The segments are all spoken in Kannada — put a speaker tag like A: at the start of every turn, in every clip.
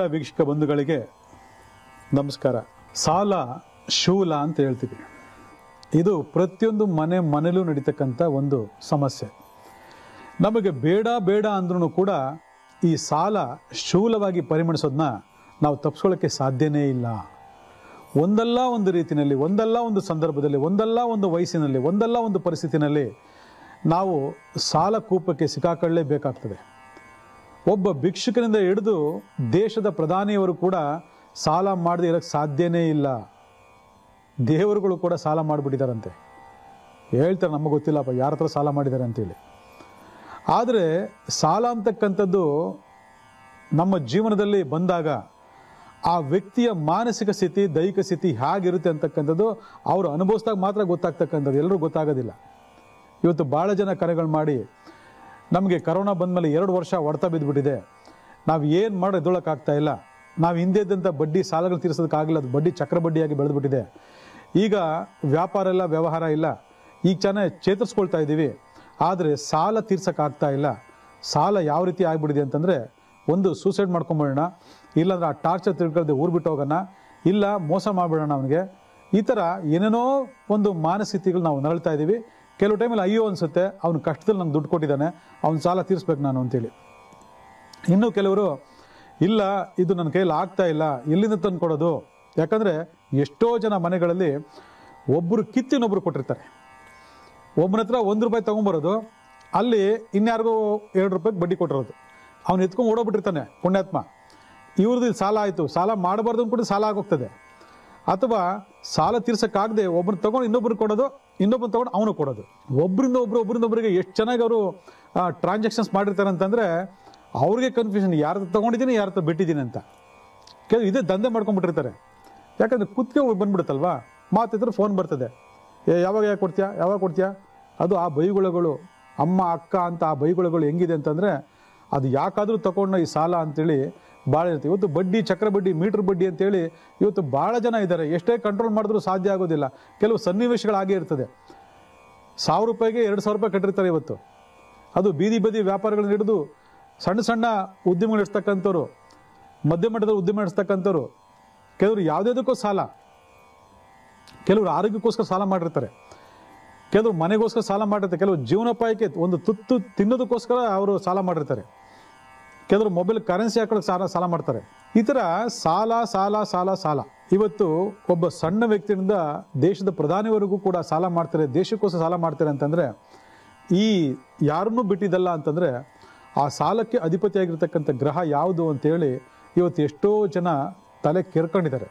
A: ಎಲ್ಲ ವೀಕ್ಷಕ ಬಂಧುಗಳಿಗೆ ನಮಸ್ಕಾರ ಸಾಲ ಶೂಲ ಅಂತ ಹೇಳ್ತೀವಿ ಇದು ಪ್ರತಿಯೊಂದು ಮನೆ ಮನೆಯಲ್ಲೂ ನಡೀತಕ್ಕಂಥ ಒಂದು ಸಮಸ್ಯೆ ನಮಗೆ ಬೇಡ ಬೇಡ ಅಂದ್ರೂ ಕೂಡ ಈ ಸಾಲ ಶೂಲವಾಗಿ ಪರಿಮಣಿಸೋದನ್ನ ನಾವು ತಪ್ಪಿಸ್ಕೊಳ್ಳೋಕ್ಕೆ ಸಾಧ್ಯನೇ ಇಲ್ಲ ಒಂದಲ್ಲ ಒಂದು ರೀತಿಯಲ್ಲಿ ಒಂದಲ್ಲ ಒಂದು ಸಂದರ್ಭದಲ್ಲಿ ಒಂದಲ್ಲ ಒಂದು ವಯಸ್ಸಿನಲ್ಲಿ ಒಂದಲ್ಲ ಒಂದು ಪರಿಸ್ಥಿತಿನಲ್ಲಿ ನಾವು ಸಾಲ ಕೂಪಕ್ಕೆ ಸಿಕ್ಕಾಕೊಳ್ಳೇಬೇಕಾಗ್ತದೆ ಒಬ್ಬ ಭಿಕ್ಷುಕನಿಂದ ಹಿಡಿದು ದೇಶದ ಪ್ರಧಾನಿಯವರು ಕೂಡ ಸಾಲ ಮಾಡದೆ ಇರೋಕ್ಕೆ ಸಾಧ್ಯನೇ ಇಲ್ಲ ದೇವರುಗಳು ಕೂಡ ಸಾಲ ಮಾಡಿಬಿಟ್ಟಿದ್ದಾರಂತೆ ಹೇಳ್ತಾರೆ ನಮಗೆ ಗೊತ್ತಿಲ್ಲಪ್ಪ ಯಾರ ಹತ್ರ ಸಾಲ ಮಾಡಿದ್ದಾರೆ ಅಂತೇಳಿ ಆದರೆ ಸಾಲ ಅಂತಕ್ಕಂಥದ್ದು ನಮ್ಮ ಜೀವನದಲ್ಲಿ ಬಂದಾಗ ಆ ವ್ಯಕ್ತಿಯ ಮಾನಸಿಕ ಸ್ಥಿತಿ ದೈಹಿಕ ಸ್ಥಿತಿ ಹೇಗಿರುತ್ತೆ ಅಂತಕ್ಕಂಥದ್ದು ಅವರು ಅನುಭವಿಸಿದಾಗ ಮಾತ್ರ ಗೊತ್ತಾಗ್ತಕ್ಕಂಥದ್ದು ಎಲ್ಲರೂ ಗೊತ್ತಾಗೋದಿಲ್ಲ ಇವತ್ತು ಭಾಳ ಜನ ಕರೆಗಳು ಮಾಡಿ ನಮಗೆ ಕರೋನಾ ಬಂದಮೇಲೆ ಎರಡು ವರ್ಷ ಹೊಡೆತ ಬಿದ್ದುಬಿಟ್ಟಿದೆ ನಾವು ಏನು ಮಾಡಿ ಎದ್ದೊಳಕ್ಕಾಗ್ತಾ ಇಲ್ಲ ನಾವು ಹಿಂದೆ ಇದ್ದಂಥ ಬಡ್ಡಿ ಸಾಲಗಳು ತೀರಿಸೋದಕ್ಕಾಗಲ್ಲ ಅದು ಬಡ್ಡಿ ಚಕ್ರ ಬಡ್ಡಿಯಾಗಿ ಬೆಳೆದ್ಬಿಟ್ಟಿದೆ ಈಗ ವ್ಯಾಪಾರ ಇಲ್ಲ ವ್ಯವಹಾರ ಇಲ್ಲ ಈಗ ಚೆನ್ನಾಗಿ ಚೇತರಿಸ್ಕೊಳ್ತಾ ಇದ್ದೀವಿ ಆದರೆ ಸಾಲ ತೀರ್ಸೋಕ್ಕಾಗ್ತಾ ಇಲ್ಲ ಸಾಲ ಯಾವ ರೀತಿ ಆಗ್ಬಿಟ್ಟಿದೆ ಅಂತಂದರೆ ಒಂದು ಸೂಸೈಡ್ ಮಾಡ್ಕೊಂಬಿಡೋಣ ಇಲ್ಲಾಂದ್ರೆ ಆ ಟಾರ್ಚರ್ ತಿಳ್ಕೊಳ್ದೆ ಊರು ಬಿಟ್ಟು ಹೋಗೋಣ ಇಲ್ಲ ಮೋಸ ಮಾಡಿಬಿಡೋಣ ಅವನಿಗೆ ಈ ಥರ ಏನೇನೋ ಒಂದು ಮಾನಸ್ಥಿತಿಗಳು ನಾವು ನರಳ್ತಾ ಇದ್ದೀವಿ ಕೆಲವು ಟೈಮಲ್ಲಿ ಅಯ್ಯೋ ಅನಿಸುತ್ತೆ ಅವ್ನ ಕಷ್ಟದಲ್ಲಿ ನಂಗೆ ದುಡ್ಡು ಕೊಟ್ಟಿದ್ದಾನೆ ಅವ್ನ ಸಾಲ ತೀರಿಸ್ಬೇಕು ನಾನು ಅಂತೇಳಿ ಇನ್ನು ಕೆಲವರು ಇಲ್ಲ ಇದು ನನ್ನ ಕೈಯಲ್ಲಿ ಆಗ್ತಾ ಇಲ್ಲ ಎಲ್ಲಿಂದ ತಂದು ಕೊಡೋದು ಯಾಕಂದರೆ ಎಷ್ಟೋ ಜನ ಮನೆಗಳಲ್ಲಿ ಒಬ್ಬರು ಕಿತ್ತಿನೊಬ್ಬರು ಕೊಟ್ಟಿರ್ತಾರೆ ಒಬ್ಬನ ಹತ್ರ ಒಂದು ರೂಪಾಯಿ ತೊಗೊಂಬರೋದು ಅಲ್ಲಿ ಇನ್ಯಾರಿಗೋ ಎರಡು ರೂಪಾಯಿಗೆ ಬಡ್ಡಿ ಕೊಟ್ಟಿರೋದು ಅವ್ನು ಎತ್ಕೊಂಡು ಓಡೋಗ್ಬಿಟ್ಟಿರ್ತಾನೆ ಪುಣ್ಯಾತ್ಮ ಇವ್ರದ್ದು ಇಲ್ಲಿ ಸಾಲ ಆಯಿತು ಸಾಲ ಮಾಡಬಾರ್ದು ಅಂದ್ಬಿಟ್ಟು ಸಾಲ ಆಗೋಗ್ತದೆ ಅಥವಾ ಸಾಲ ತೀರ್ಸಕ್ಕಾಗದೆ ಒಬ್ಬರು ತಗೊಂಡು ಇನ್ನೊಬ್ರು ಕೊಡೋದು ಇನ್ನೊಬ್ಬರು ತಗೊಂಡು ಅವನು ಕೊಡೋದು ಒಬ್ಬರಿಂದ ಒಬ್ರು ಒಬ್ಬರಿಂದ ಒಬ್ಬರಿಗೆ ಎಷ್ಟು ಚೆನ್ನಾಗಿ ಅವರು ಟ್ರಾನ್ಸಾಕ್ಷನ್ಸ್ ಮಾಡಿರ್ತಾರೆ ಅಂತಂದರೆ ಅವ್ರಿಗೆ ಕನ್ಫ್ಯೂಷನ್ ಯಾರ್ದು ತೊಗೊಂಡಿದ್ದೀನಿ ಯಾರ್ದು ಬಿಟ್ಟಿದ್ದೀನಿ ಅಂತ ಕೆಲವು ಇದೇ ದಂಧೆ ಮಾಡ್ಕೊಂಡ್ಬಿಟ್ಟಿರ್ತಾರೆ ಯಾಕಂದ್ರೆ ಕುತ್ತಿಗೆ ಬಂದ್ಬಿಡುತ್ತಲ್ವಾ ಮಾತಿದ್ರೆ ಫೋನ್ ಬರ್ತದೆ ಏ ಯಾವಾಗ ಯಾಕೆ ಕೊಡ್ತೀಯಾ ಯಾವಾಗ ಕೊಡ್ತೀಯಾ ಅದು ಆ ಬೈಗುಳಗಳು ಅಮ್ಮ ಅಕ್ಕ ಅಂತ ಆ ಬೈಗುಳಗಳು ಹೆಂಗಿದೆ ಅಂತಂದರೆ ಅದು ಯಾಕಾದರೂ ತಗೊಂಡ ಈ ಸಾಲ ಅಂತೇಳಿ ಭಾಳ ಇರುತ್ತೆ ಇವತ್ತು ಬಡ್ಡಿ ಚಕ್ರ ಬಡ್ಡಿ ಮೀಟ್ರ್ ಬಡ್ಡಿ ಅಂತೇಳಿ ಇವತ್ತು ಭಾಳ ಜನ ಇದ್ದಾರೆ ಎಷ್ಟೇ ಕಂಟ್ರೋಲ್ ಮಾಡಿದ್ರೂ ಸಾಧ್ಯ ಆಗೋದಿಲ್ಲ ಕೆಲವು ಸನ್ನಿವೇಶಗಳಾಗೇ ಇರ್ತದೆ ಸಾವಿರ ರೂಪಾಯಿಗೆ ಎರಡು ಸಾವಿರ ರೂಪಾಯಿ ಕಟ್ಟಿರ್ತಾರೆ ಇವತ್ತು ಅದು ಬೀದಿ ಬದಿ ವ್ಯಾಪಾರಗಳನ್ನ ಹಿಡಿದು ಸಣ್ಣ ಸಣ್ಣ ಉದ್ಯಮ ನಡೆಸ್ತಕ್ಕಂಥವ್ರು ಮಧ್ಯಮ ಮಟ್ಟದ ಉದ್ಯಮ ನಡೆಸ್ತಕ್ಕಂಥವ್ರು ಕೆಲವರು ಯಾವುದೇದಕ್ಕೂ ಸಾಲ ಕೆಲವರು ಆರೋಗ್ಯಕ್ಕೋಸ್ಕರ ಸಾಲ ಮಾಡಿರ್ತಾರೆ ಕೆಲವರು ಮನೆಗೋಸ್ಕರ ಸಾಲ ಮಾಡಿರ್ತಾರೆ ಕೆಲವರು ಜೀವನೋಪಾಯಕ್ಕೆ ಒಂದು ತುತ್ತು ತಿನ್ನೋದಕ್ಕೋಸ್ಕರ ಅವರು ಸಾಲ ಮಾಡಿರ್ತಾರೆ ಕೆಲವರು ಮೊಬೈಲ್ ಕರೆನ್ಸಿ ಹಾಕೊಳ್ಳೋಕೆ ಸಾಲ ಸಾಲ ಮಾಡ್ತಾರೆ ಈ ಥರ ಸಾಲ ಸಾಲ ಸಾಲ ಸಾಲ ಇವತ್ತು ಒಬ್ಬ ಸಣ್ಣ ವ್ಯಕ್ತಿಯಿಂದ ದೇಶದ ಪ್ರಧಾನಿವರೆಗೂ ಕೂಡ ಸಾಲ ಮಾಡ್ತಾರೆ ದೇಶಕ್ಕೋಸ್ಕರ ಸಾಲ ಮಾಡ್ತಾರೆ ಅಂತಂದರೆ ಈ ಯಾರನ್ನೂ ಬಿಟ್ಟಿದ್ದಲ್ಲ ಅಂತಂದರೆ ಆ ಸಾಲಕ್ಕೆ ಅಧಿಪತಿಯಾಗಿರ್ತಕ್ಕಂಥ ಗ್ರಹ ಯಾವುದು ಅಂತೇಳಿ ಇವತ್ತು ಎಷ್ಟೋ ಜನ ತಲೆ ಕೆರ್ಕೊಂಡಿದ್ದಾರೆ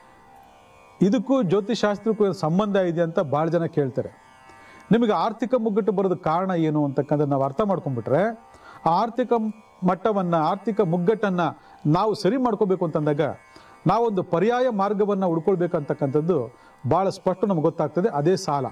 A: ಇದಕ್ಕೂ ಜ್ಯೋತಿಷಾಸ್ತ್ರಕ್ಕೂ ಏನ್ ಸಂಬಂಧ ಇದೆ ಅಂತ ಭಾಳ ಜನ ಕೇಳ್ತಾರೆ ನಿಮಗೆ ಆರ್ಥಿಕ ಮುಗ್ಗಟ್ಟು ಬರೋದಕ್ಕೆ ಕಾರಣ ಏನು ಅಂತಕ್ಕಂಥ ನಾವು ಅರ್ಥ ಮಾಡ್ಕೊಂಡ್ಬಿಟ್ರೆ ಆ ಆರ್ಥಿಕ ಮಟ್ಟವನ್ನು ಆರ್ಥಿಕ ಮುಗ್ಗಟ್ಟನ್ನು ನಾವು ಸರಿ ಮಾಡ್ಕೋಬೇಕು ಅಂತಂದಾಗ ನಾವೊಂದು ಪರ್ಯಾಯ ಮಾರ್ಗವನ್ನು ಹುಡ್ಕೊಳ್ಬೇಕಂತಕ್ಕಂಥದ್ದು ಭಾಳ ಸ್ಪಷ್ಟ ನಮ್ಗೆ ಗೊತ್ತಾಗ್ತದೆ ಅದೇ ಸಾಲ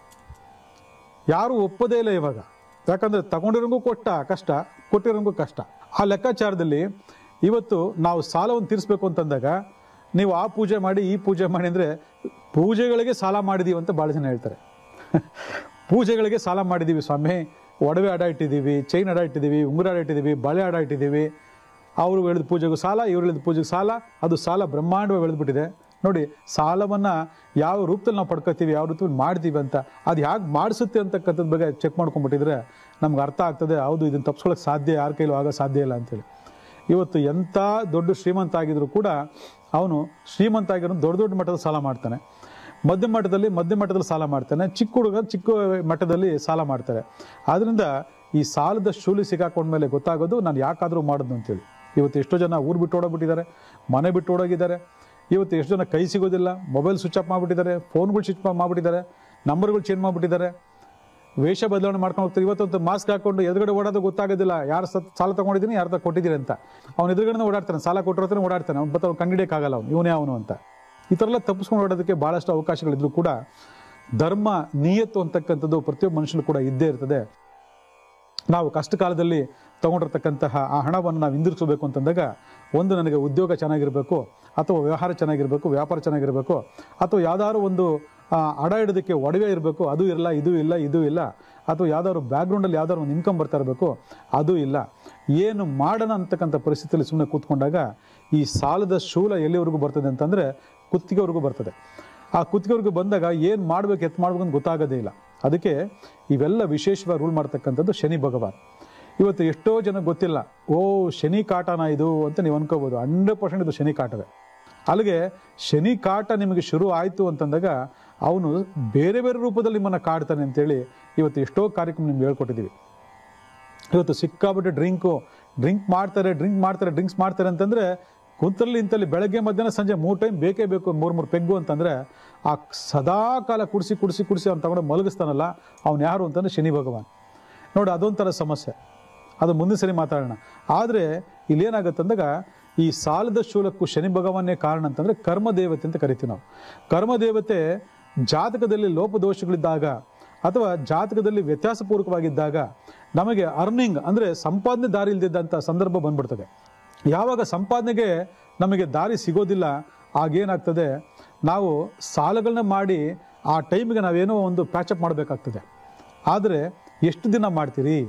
A: ಯಾರು ಒಪ್ಪದೇ ಇಲ್ಲ ಇವಾಗ ಯಾಕಂದರೆ ತಗೊಂಡಿರೋಂಗೂ ಕೊಟ್ಟ ಕಷ್ಟ ಕೊಟ್ಟಿರೋಂಗೂ ಕಷ್ಟ ಆ ಲೆಕ್ಕಾಚಾರದಲ್ಲಿ ಇವತ್ತು ನಾವು ಸಾಲವನ್ನು ತೀರಿಸ್ಬೇಕು ಅಂತಂದಾಗ ನೀವು ಆ ಪೂಜೆ ಮಾಡಿ ಈ ಪೂಜೆ ಮಾಡಿ ಅಂದರೆ ಪೂಜೆಗಳಿಗೆ ಸಾಲ ಮಾಡಿದೀವಿ ಅಂತ ಭಾಳ ಜನ ಹೇಳ್ತಾರೆ ಪೂಜೆಗಳಿಗೆ ಸಾಲ ಮಾಡಿದ್ದೀವಿ ಸ್ವಾಮಿ ಒಡವೆ ಅಡ ಇಟ್ಟಿದ್ದೀವಿ ಚೈನ್ ಅಡ ಇಟ್ಟಿದ್ದೀವಿ ಉಂಗುರ ಅಡ ಇಟ್ಟಿದ್ದೀವಿ ಬಳೆ ಅಡ ಇಟ್ಟಿದ್ದೀವಿ ಅವರು ಹೇಳಿದ ಪೂಜೆಗೂ ಸಾಲ ಇವ್ರು ಹೇಳಿದ ಪೂಜೆಗೆ ಸಾಲ ಅದು ಸಾಲ ಬ್ರಹ್ಮಾಂಡವಾಗಿ ಬೆಳೆದ್ಬಿಟ್ಟಿದೆ ನೋಡಿ ಸಾಲವನ್ನು ಯಾವ ರೂಪದಲ್ಲಿ ನಾವು ಪಡ್ಕೋತೀವಿ ಯಾವ ರೂಪದಲ್ಲಿ ಮಾಡ್ತೀವಿ ಅಂತ ಅದು ಹೇಗೆ ಮಾಡಿಸುತ್ತೆ ಅಂತಕ್ಕಂಥದ್ದು ಬಗ್ಗೆ ಚೆಕ್ ಮಾಡ್ಕೊಂಡ್ಬಿಟ್ಟಿದ್ರೆ ನಮ್ಗೆ ಅರ್ಥ ಆಗ್ತದೆ ಹೌದು ಇದನ್ನು ತಪ್ಪಿಸ್ಕೊಳ್ಳೋಕೆ ಸಾಧ್ಯ ಯಾರ ಕೈಲೂ ಆಗೋ ಸಾಧ್ಯ ಇಲ್ಲ ಅಂತೇಳಿ ಇವತ್ತು ಎಂಥ ದೊಡ್ಡ ಶ್ರೀಮಂತ ಆಗಿದ್ರು ಕೂಡ ಅವನು ಶ್ರೀಮಂತ ಆಗಿರೋ ದೊಡ್ಡ ದೊಡ್ಡ ಮಟ್ಟದ ಸಾಲ ಮಾಡ್ತಾನೆ ಮಧ್ಯಮ ಮಟ್ಟದಲ್ಲಿ ಮಧ್ಯಮ ಮಟ್ಟದಲ್ಲಿ ಸಾಲ ಮಾಡ್ತಾನೆ ಚಿಕ್ಕ ಹುಡುಗ ಚಿಕ್ಕ ಮಟ್ಟದಲ್ಲಿ ಸಾಲ ಮಾಡ್ತಾರೆ ಆದ್ದರಿಂದ ಈ ಸಾಲದ ಶೂಲಿ ಸಿಕ್ಕಾಕೊಂಡ್ಮೇಲೆ ಗೊತ್ತಾಗೋದು ನಾನು ಯಾಕಾದರೂ ಮಾಡೋದು ಅಂತೇಳಿ ಇವತ್ತು ಎಷ್ಟೋ ಜನ ಊರು ಬಿಟ್ಟು ಓಡೋಗ್ಬಿಟ್ಟಿದ್ದಾರೆ ಮನೆ ಬಿಟ್ಟು ಓಡೋಗಿದ್ದಾರೆ ಇವತ್ತು ಎಷ್ಟು ಜನ ಕೈ ಸಿಗೋದಿಲ್ಲ ಮೊಬೈಲ್ ಸ್ವಿಚ್ ಆಫ್ ಮಾಡಿಬಿಟ್ಟಿದ್ದಾರೆ ಫೋನ್ಗಳು ಸ್ವಿಚ್ ಆಫ್ ಮಾಡಿಬಿಟ್ಟಿದ್ದಾರೆ ನಂಬರ್ಗಳು ಚೇಂಜ್ ಮಾಡಿಬಿಟ್ಟಿದ್ದಾರೆ ವೇಷ ಬದಲಾವಣೆ ಮಾಡ್ಕೊಂಡು ಹೋಗ್ತಾರೆ ಇವತ್ತೊಂದು ಮಾಸ್ಕ್ ಹಾಕೊಂಡು ಎದುರುಗಡೆ ಓಡೋದು ಗೊತ್ತಾಗೋದಿಲ್ಲ ಯಾರು ಸತ್ ಸಾಲ ತಗೊಂಡಿದ್ದೀನಿ ಯಾರು ತ ಕೊಟ್ಟಿದ್ದೀನಿ ಅಂತ ಅವ್ನು ಎದುರುಗಡೆ ಓಡಾಡ್ತಾನೆ ಸಾಲ ಕೊಟ್ಟಿರೋದ್ರೆ ಓಡಾಡ್ತಾನೆ ಅವ್ನು ಬತ್ತ ಅವ್ನು ಕಂಡಿಡಿಯೋಕ್ಕಾಗಲ್ಲ ಅವ್ನು ಇವನೇ ಅವನು ಅಂತ ಈ ಥರ ಎಲ್ಲ ತಪ್ಪಿಸ್ಕೊಂಡು ಓಡೋದಕ್ಕೆ ಭಾಳಷ್ಟು ಅವಕಾಶಗಳಿದ್ರು ಕೂಡ ಧರ್ಮ ನಿಯತ್ತು ಅಂತಕ್ಕಂಥದ್ದು ಪ್ರತಿಯೊಬ್ಬ ಮನುಷ್ಯನು ಕೂಡ ಇದ್ದೇ ಇರ್ತದೆ ನಾವು ಕಷ್ಟ ಕಾಲದಲ್ಲಿ ತಗೊಂಡಿರ್ತಕ್ಕಂತಹ ಆ ಹಣವನ್ನು ನಾವು ಹಿಂದಿರುಗಿಸಬೇಕು ಅಂತಂದಾಗ ಒಂದು ನನಗೆ ಉದ್ಯೋಗ ಚೆನ್ನಾಗಿರಬೇಕು ಅಥವಾ ವ್ಯವಹಾರ ಚೆನ್ನಾಗಿರಬೇಕು ವ್ಯಾಪಾರ ಚೆನ್ನಾಗಿರಬೇಕು ಅಥವಾ ಯಾವ್ದಾದ್ರು ಒಂದು ಆ, ಅಡ ಇಡೋದಕ್ಕೆ ಒಡವೆ ಇರಬೇಕು ಅದು ಇರಲ್ಲ ಇದು ಇಲ್ಲ ಇದು ಇಲ್ಲ ಅಥವಾ ಯಾವ್ದಾದ್ರು ಬ್ಯಾಕ್ಗ್ರೌಂಡಲ್ಲಿ ಯಾವ್ದಾದ್ರು ಒಂದು ಇನ್ಕಮ್ ಬರ್ತಾ ಇರಬೇಕು ಅದು ಇಲ್ಲ ಏನು ಮಾಡೋಣ ಅಂತಕ್ಕಂಥ ಪರಿಸ್ಥಿತಿಯಲ್ಲಿ ಸುಮ್ಮನೆ ಕೂತ್ಕೊಂಡಾಗ ಈ ಸಾಲದ ಶೂಲ ಎಲ್ಲಿವರೆಗೂ ಬರ್ತದೆ ಅಂತಂದರೆ ಕುತ್ತಿಗೆವರೆಗೂ ಬರ್ತದೆ ಆ ಕುತ್ತಿಗೆವರೆಗೂ ಬಂದಾಗ ಏನು ಮಾಡ್ಬೇಕು ಎತ್ ಮಾಡ್ಬೇಕು ಅಂತ ಗೊತ್ತಾಗೋದೇ ಇಲ್ಲ ಅದಕ್ಕೆ ಇವೆಲ್ಲ ವಿಶೇಷವಾಗಿ ರೂಲ್ ಮಾಡ್ತಕ್ಕಂಥದ್ದು ಶನಿ ಭಗವಾನ್ ಇವತ್ತು ಎಷ್ಟೋ ಜನ ಗೊತ್ತಿಲ್ಲ ಓ ಶನಿ ಕಾಟನ ಇದು ಅಂತ ನೀವು ಅನ್ಕೋಬೋದು ಹಂಡ್ರೆಡ್ ಪರ್ಸೆಂಟ್ ಇದು ಶನಿ ಕಾಟವೇ ಅಲ್ಲಿಗೆ ಶನಿ ಕಾಟ ನಿಮಗೆ ಶುರು ಆಯಿತು ಅಂತಂದಾಗ ಅವನು ಬೇರೆ ಬೇರೆ ರೂಪದಲ್ಲಿ ನಿಮ್ಮನ್ನು ಕಾಡ್ತಾನೆ ಅಂತೇಳಿ ಇವತ್ತು ಎಷ್ಟೋ ಕಾರ್ಯಕ್ರಮ ನಿಮ್ಗೆ ಹೇಳ್ಕೊಟ್ಟಿದ್ದೀವಿ ಇವತ್ತು ಸಿಕ್ಕಾಬಿಟ್ಟೆ ಡ್ರಿಂಕು ಡ್ರಿಂಕ್ ಮಾಡ್ತಾರೆ ಡ್ರಿಂಕ್ ಮಾಡ್ತಾರೆ ಡ್ರಿಂಕ್ಸ್ ಮಾಡ್ತಾರೆ ಅಂತಂದರೆ ಕುಂತಲ್ಲಿ ಇಂತಲ್ಲಿ ಬೆಳಗ್ಗೆ ಮಧ್ಯಾಹ್ನ ಸಂಜೆ ಮೂರು ಟೈಮ್ ಬೇಕೇ ಬೇಕು ಮೂರು ಮೂರು ಪೆಗ್ಗು ಅಂತಂದರೆ ಆ ಸದಾ ಕಾಲ ಕುಡಿಸಿ ಕುಡಿಸಿ ಕುಡಿಸಿ ಅವ್ನು ತಗೊಂಡು ಮಲಗಿಸ್ತಾನಲ್ಲ ಅವ್ನು ಯಾರು ಅಂತಂದ್ರೆ ಶನಿ ಭಗವಾನ್ ನೋಡಿ ಅದೊಂಥರ ಸಮಸ್ಯೆ ಅದು ಮುಂದಿನ ಸರಿ ಮಾತಾಡೋಣ ಆದರೆ ಇಲ್ಲೇನಾಗುತ್ತೆ ಅಂದಾಗ ಈ ಸಾಲದ ಶೂಲಕ್ಕೂ ಶನಿ ಭಗವಾನೇ ಕಾರಣ ಅಂತಂದರೆ ಕರ್ಮ ದೇವತೆ ಅಂತ ಕರಿತೀವಿ ನಾವು ಕರ್ಮ ದೇವತೆ ಜಾತಕದಲ್ಲಿ ಲೋಪದೋಷಗಳಿದ್ದಾಗ ಅಥವಾ ಜಾತಕದಲ್ಲಿ ವ್ಯತ್ಯಾಸಪೂರ್ವಕವಾಗಿದ್ದಾಗ ನಮಗೆ ಅರ್ನಿಂಗ್ ಅಂದರೆ ಸಂಪಾದನೆ ದಾರಿ ಇಲ್ದಿದ್ದಂಥ ಸಂದರ್ಭ ಬಂದ್ಬಿಡ್ತದೆ ಯಾವಾಗ ಸಂಪಾದನೆಗೆ ನಮಗೆ ದಾರಿ ಸಿಗೋದಿಲ್ಲ ಆಗೇನಾಗ್ತದೆ ನಾವು ಸಾಲಗಳನ್ನ ಮಾಡಿ ಆ ಟೈಮಿಗೆ ನಾವೇನೋ ಒಂದು ಪ್ಯಾಚಪ್ ಮಾಡಬೇಕಾಗ್ತದೆ ಆದರೆ ಎಷ್ಟು ದಿನ ಮಾಡ್ತೀರಿ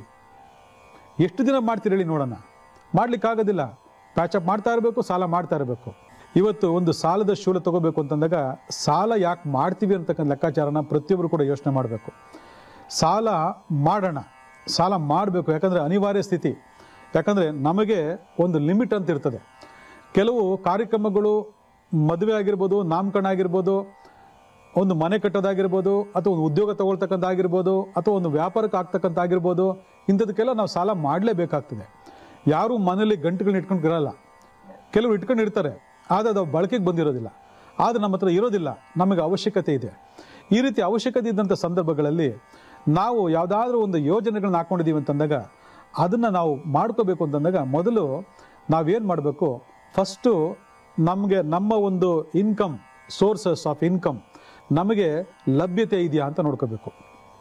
A: ಎಷ್ಟು ದಿನ ಮಾಡ್ತೀರಿ ಹೇಳಿ ನೋಡೋಣ ಮಾಡ್ಲಿಕ್ಕಾಗೋದಿಲ್ಲ ಪ್ಯಾಚಪ್ ಮಾಡ್ತಾ ಇರಬೇಕು ಸಾಲ ಮಾಡ್ತಾ ಇರಬೇಕು ಇವತ್ತು ಒಂದು ಸಾಲದ ಶೂಲ ತಗೋಬೇಕು ಅಂತಂದಾಗ ಸಾಲ ಯಾಕೆ ಮಾಡ್ತೀವಿ ಅಂತಕ್ಕಂಥ ಲೆಕ್ಕಾಚಾರನ ಪ್ರತಿಯೊಬ್ಬರು ಕೂಡ ಯೋಚನೆ ಮಾಡಬೇಕು ಸಾಲ ಮಾಡೋಣ ಸಾಲ ಮಾಡಬೇಕು ಯಾಕಂದರೆ ಅನಿವಾರ್ಯ ಸ್ಥಿತಿ ಯಾಕಂದರೆ ನಮಗೆ ಒಂದು ಲಿಮಿಟ್ ಅಂತ ಇರ್ತದೆ ಕೆಲವು ಕಾರ್ಯಕ್ರಮಗಳು ಮದುವೆ ಆಗಿರ್ಬೋದು ನಾಮಕರಣ ಆಗಿರ್ಬೋದು ಒಂದು ಮನೆ ಕಟ್ಟೋದಾಗಿರ್ಬೋದು ಅಥವಾ ಒಂದು ಉದ್ಯೋಗ ತಗೊಳ್ತಕ್ಕಂಥದ್ದಾಗಿರ್ಬೋದು ಅಥವಾ ಒಂದು ವ್ಯಾಪಾರಕ್ಕೆ ಆಗ್ತಕ್ಕಂಥ ಆಗಿರ್ಬೋದು ಇಂಥದಕ್ಕೆಲ್ಲ ನಾವು ಸಾಲ ಮಾಡಲೇಬೇಕಾಗ್ತದೆ ಯಾರೂ ಮನೇಲಿ ಗಂಟುಗಳನ್ನ ಇಟ್ಕೊಂಡು ಇರಲ್ಲ ಕೆಲವರು ಇಟ್ಕೊಂಡು ಇರ್ತಾರೆ ಆದರೆ ಅದು ಬಳಕೆಗೆ ಬಂದಿರೋದಿಲ್ಲ ಆದರೆ ನಮ್ಮ ಹತ್ರ ಇರೋದಿಲ್ಲ ನಮಗೆ ಅವಶ್ಯಕತೆ ಇದೆ ಈ ರೀತಿ ಅವಶ್ಯಕತೆ ಇದ್ದಂಥ ಸಂದರ್ಭಗಳಲ್ಲಿ ನಾವು ಯಾವುದಾದ್ರೂ ಒಂದು ಯೋಜನೆಗಳನ್ನ ಹಾಕ್ಕೊಂಡಿದ್ದೀವಿ ಅಂತಂದಾಗ ಅದನ್ನು ನಾವು ಮಾಡ್ಕೋಬೇಕು ಅಂತಂದಾಗ ಮೊದಲು ನಾವೇನು ಮಾಡಬೇಕು ಫಸ್ಟು ನಮಗೆ ನಮ್ಮ ಒಂದು ಇನ್ಕಮ್ ಸೋರ್ಸಸ್ ಆಫ್ ಇನ್ಕಮ್ ನಮಗೆ ಲಭ್ಯತೆ ಇದೆಯಾ ಅಂತ ನೋಡ್ಕೋಬೇಕು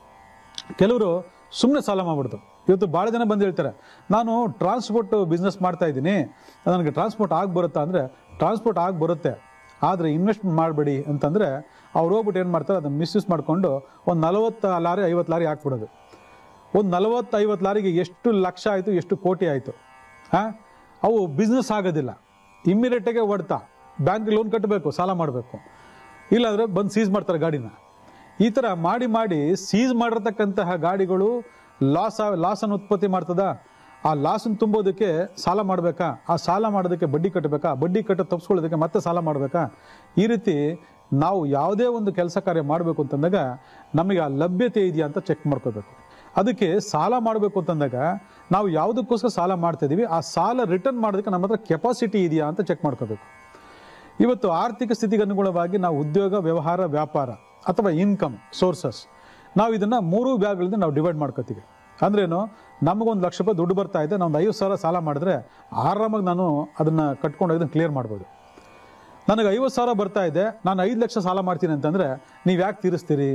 A: ಕೆಲವರು ಸುಮ್ಮನೆ ಸಾಲ ಮಾಡ್ಬಿಡ್ತು ಇವತ್ತು ಭಾಳ ಜನ ಬಂದು ಹೇಳ್ತಾರೆ ನಾನು ಟ್ರಾನ್ಸ್ಪೋರ್ಟ್ ಬಿಸ್ನೆಸ್ ಮಾಡ್ತಾ ಇದ್ದೀನಿ ನನಗೆ ಟ್ರಾನ್ಸ್ಪೋರ್ಟ್ ಆಗಿ ಬರುತ್ತಾ ಅಂದರೆ ಟ್ರಾನ್ಸ್ಪೋರ್ಟ್ ಆಗಿ ಬರುತ್ತೆ ಆದರೆ ಇನ್ವೆಸ್ಟ್ಮೆಂಟ್ ಮಾಡಬೇಡಿ ಅಂತಂದರೆ ಅವ್ರು ಹೋಗ್ಬಿಟ್ಟು ಏನು ಮಾಡ್ತಾರೆ ಅದನ್ನು ಮಿಸ್ಯೂಸ್ ಮಾಡಿಕೊಂಡು ಒಂದು ನಲವತ್ತು ಲಾರಿ ಐವತ್ತು ಲಾರಿ ಹಾಕ್ಬಿಡೋದು ಒಂದು ನಲವತ್ತು ಐವತ್ತು ಲಾರಿಗೆ ಎಷ್ಟು ಲಕ್ಷ ಆಯಿತು ಎಷ್ಟು ಕೋಟಿ ಆಯಿತು ಹಾಂ ಅವು ಬಿಸ್ನೆಸ್ ಆಗೋದಿಲ್ಲ ಇಮ್ಮಿಡಿಯೇಟಾಗೆ ಹೊಡ್ತಾ ಬ್ಯಾಂಕ್ ಲೋನ್ ಕಟ್ಟಬೇಕು ಸಾಲ ಮಾಡಬೇಕು ಇಲ್ಲಾಂದರೆ ಬಂದು ಸೀಸ್ ಮಾಡ್ತಾರೆ ಗಾಡಿನ ಈ ಥರ ಮಾಡಿ ಮಾಡಿ ಸೀಸ್ ಮಾಡಿರ್ತಕ್ಕಂತಹ ಗಾಡಿಗಳು ಲಾಸ್ ಲಾಸನ್ನು ಉತ್ಪತ್ತಿ ಮಾಡ್ತದ ಆ ಲಾಸನ್ನು ತುಂಬೋದಕ್ಕೆ ಸಾಲ ಮಾಡಬೇಕಾ ಆ ಸಾಲ ಮಾಡೋದಕ್ಕೆ ಬಡ್ಡಿ ಕಟ್ಟಬೇಕಾ ಬಡ್ಡಿ ಕಟ್ಟ ತಪ್ಪಿಸ್ಕೊಳ್ಳೋದಕ್ಕೆ ಮತ್ತೆ ಸಾಲ ಮಾಡಬೇಕಾ ಈ ರೀತಿ ನಾವು ಯಾವುದೇ ಒಂದು ಕೆಲಸ ಕಾರ್ಯ ಮಾಡಬೇಕು ಅಂತಂದಾಗ ನಮಗೆ ಆ ಲಭ್ಯತೆ ಇದೆಯಾ ಅಂತ ಚೆಕ್ ಮಾಡ್ಕೋಬೇಕು ಅದಕ್ಕೆ ಸಾಲ ಮಾಡಬೇಕು ಅಂತಂದಾಗ ನಾವು ಯಾವುದಕ್ಕೋಸ್ಕರ ಸಾಲ ಮಾಡ್ತಾ ಇದೀವಿ ಆ ಸಾಲ ರಿಟರ್ನ್ ಮಾಡೋದಕ್ಕೆ ನಮ್ಮ ಹತ್ರ ಕೆಪಾಸಿಟಿ ಇದೆಯಾ ಅಂತ ಚೆಕ್ ಮಾಡ್ಕೋಬೇಕು ಇವತ್ತು ಆರ್ಥಿಕ ಸ್ಥಿತಿಗೆ ಅನುಗುಣವಾಗಿ ನಾವು ಉದ್ಯೋಗ ವ್ಯವಹಾರ ವ್ಯಾಪಾರ ಅಥವಾ ಇನ್ಕಮ್ ಸೋರ್ಸಸ್ ನಾವು ಇದನ್ನ ಮೂರು ಬ್ಯಾಗ್ಗಳಿಂದ ನಾವು ಡಿವೈಡ್ ಮಾಡ್ಕೋತೀವಿ ಅಂದ್ರೇನು ನಮಗೊಂದು ಲಕ್ಷ ರೂಪಾಯಿ ದುಡ್ಡು ಬರ್ತಾ ಇದೆ ನಾವು ಒಂದು ಐವತ್ತು ಸಾವಿರ ಸಾಲ ಮಾಡಿದ್ರೆ ಆರಾಮಾಗಿ ನಾನು ಅದನ್ನು ಕಟ್ಕೊಂಡು ಇದನ್ನು ಕ್ಲಿಯರ್ ಮಾಡ್ಬೋದು ನನಗೆ ಐವತ್ತು ಸಾವಿರ ಬರ್ತಾ ಇದೆ ನಾನು ಐದು ಲಕ್ಷ ಸಾಲ ಮಾಡ್ತೀನಿ ಅಂತಂದರೆ ನೀವು ಯಾಕೆ ತೀರಿಸ್ತೀರಿ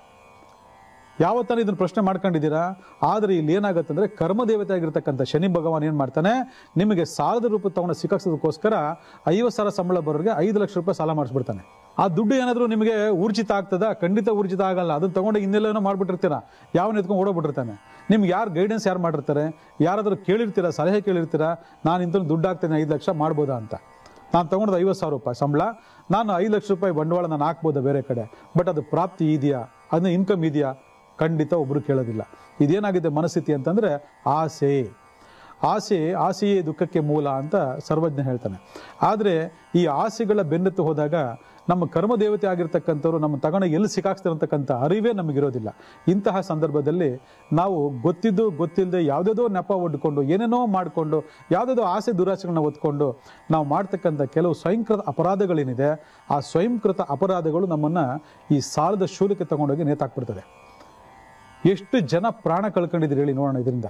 A: ಯಾವತ್ತಾನ ಇದನ್ನ ಪ್ರಶ್ನೆ ಮಾಡ್ಕೊಂಡಿದ್ದೀರಾ ಆದರೆ ಇಲ್ಲಿ ಏನಾಗುತ್ತೆ ಅಂದರೆ ಕರ್ಮದೇವತೆ ಆಗಿರ್ತಕ್ಕಂಥ ಶನಿ ಭಗವಾನ್ ಏನು ಮಾಡ್ತಾನೆ ನಿಮಗೆ ಸಾಲದ ರೂಪ ತಗೊಂಡು ಸಿಕ್ಕಿಸೋದಕ್ಕೋಸ್ಕರ ಐವತ್ತು ಸಾವಿರ ಸಂಬಳ ಬರೋರಿಗೆ ಐದು ಲಕ್ಷ ರೂಪಾಯಿ ಸಾಲ ಮಾಡಿಸ್ಬಿಡ್ತಾನೆ ಆ ದುಡ್ಡು ಏನಾದರೂ ನಿಮಗೆ ಊರ್ಜಿತ ಆಗ್ತದ ಖಂಡಿತ ಊರ್ಜಿತ ಆಗಲ್ಲ ಅದನ್ನ ತಗೊಂಡು ಇನ್ನೆಲ್ಲೇನೋ ಮಾಡ್ಬಿಟ್ಟಿರ್ತೀರಾ ಯಾವನ್ನ ಎತ್ಕೊಂಡು ಓಡೋಗ್ಬಿಟ್ಟಿರ್ತಾನೆ ನಿಮ್ಗೆ ಯಾರು ಗೈಡೆನ್ಸ್ ಯಾರು ಮಾಡಿರ್ತಾರೆ ಯಾರಾದರೂ ಕೇಳಿರ್ತೀರಾ ಸಲಹೆ ಕೇಳಿರ್ತೀರಾ ನಾನು ಇಂಥ ದುಡ್ಡು ಹಾಕ್ತೇನೆ ಐದು ಲಕ್ಷ ಮಾಡ್ಬೋದಾ ಅಂತ ನಾನು ತೊಗೊಂಡದ್ದು ಐವತ್ತು ಸಾವಿರ ರೂಪಾಯಿ ಸಂಬಳ ನಾನು ಐದು ಲಕ್ಷ ರೂಪಾಯಿ ಬಂಡವಾಳ ನಾನು ಹಾಕ್ಬೋದಾ ಬೇರೆ ಕಡೆ ಬಟ್ ಅದು ಪ್ರಾಪ್ತಿ ಇದೆಯಾ ಅದನ್ನ ಇನ್ಕಮ್ ಇದೆಯಾ ಖಂಡಿತ ಒಬ್ರು ಕೇಳೋದಿಲ್ಲ ಇದೇನಾಗಿದೆ ಮನಸ್ಥಿತಿ ಅಂತಂದ್ರೆ ಆಸೆ ಆಸೆ ಆಸೆಯೇ ದುಃಖಕ್ಕೆ ಮೂಲ ಅಂತ ಸರ್ವಜ್ಞ ಹೇಳ್ತಾನೆ ಆದರೆ ಈ ಆಸೆಗಳ ಬೆನ್ನೆತ್ತು ಹೋದಾಗ ನಮ್ಮ ಕರ್ಮದೇವತೆ ಆಗಿರ್ತಕ್ಕಂಥವ್ರು ನಮ್ಮ ತಗೊಂಡು ಎಲ್ಲಿ ಸಿಕ್ಕಾಕ್ತಿರತಕ್ಕಂಥ ಅರಿವೇ ನಮಗಿರೋದಿಲ್ಲ ಇಂತಹ ಸಂದರ್ಭದಲ್ಲಿ ನಾವು ಗೊತ್ತಿದ್ದು ಗೊತ್ತಿಲ್ಲದೆ ಯಾವುದೇದೋ ನೆಪ ಒಡ್ಕೊಂಡು ಏನೇನೋ ಮಾಡಿಕೊಂಡು ಯಾವುದೇದೋ ಆಸೆ ದುರಾಸೆಗಳನ್ನ ಒತ್ಕೊಂಡು ನಾವು ಮಾಡ್ತಕ್ಕಂಥ ಕೆಲವು ಸ್ವಯಂಕೃತ ಅಪರಾಧಗಳೇನಿದೆ ಆ ಸ್ವಯಂಕೃತ ಅಪರಾಧಗಳು ನಮ್ಮನ್ನು ಈ ಸಾಲದ ಶೂಲಕ್ಕೆ ತಗೊಂಡೋಗಿ ನೇತಾಕ್ಬಿಡ್ತದೆ ಎಷ್ಟು ಜನ ಪ್ರಾಣ ಕಳ್ಕೊಂಡಿದ್ದೀರಿ ಹೇಳಿ ನೋಡೋಣ ಇದರಿಂದ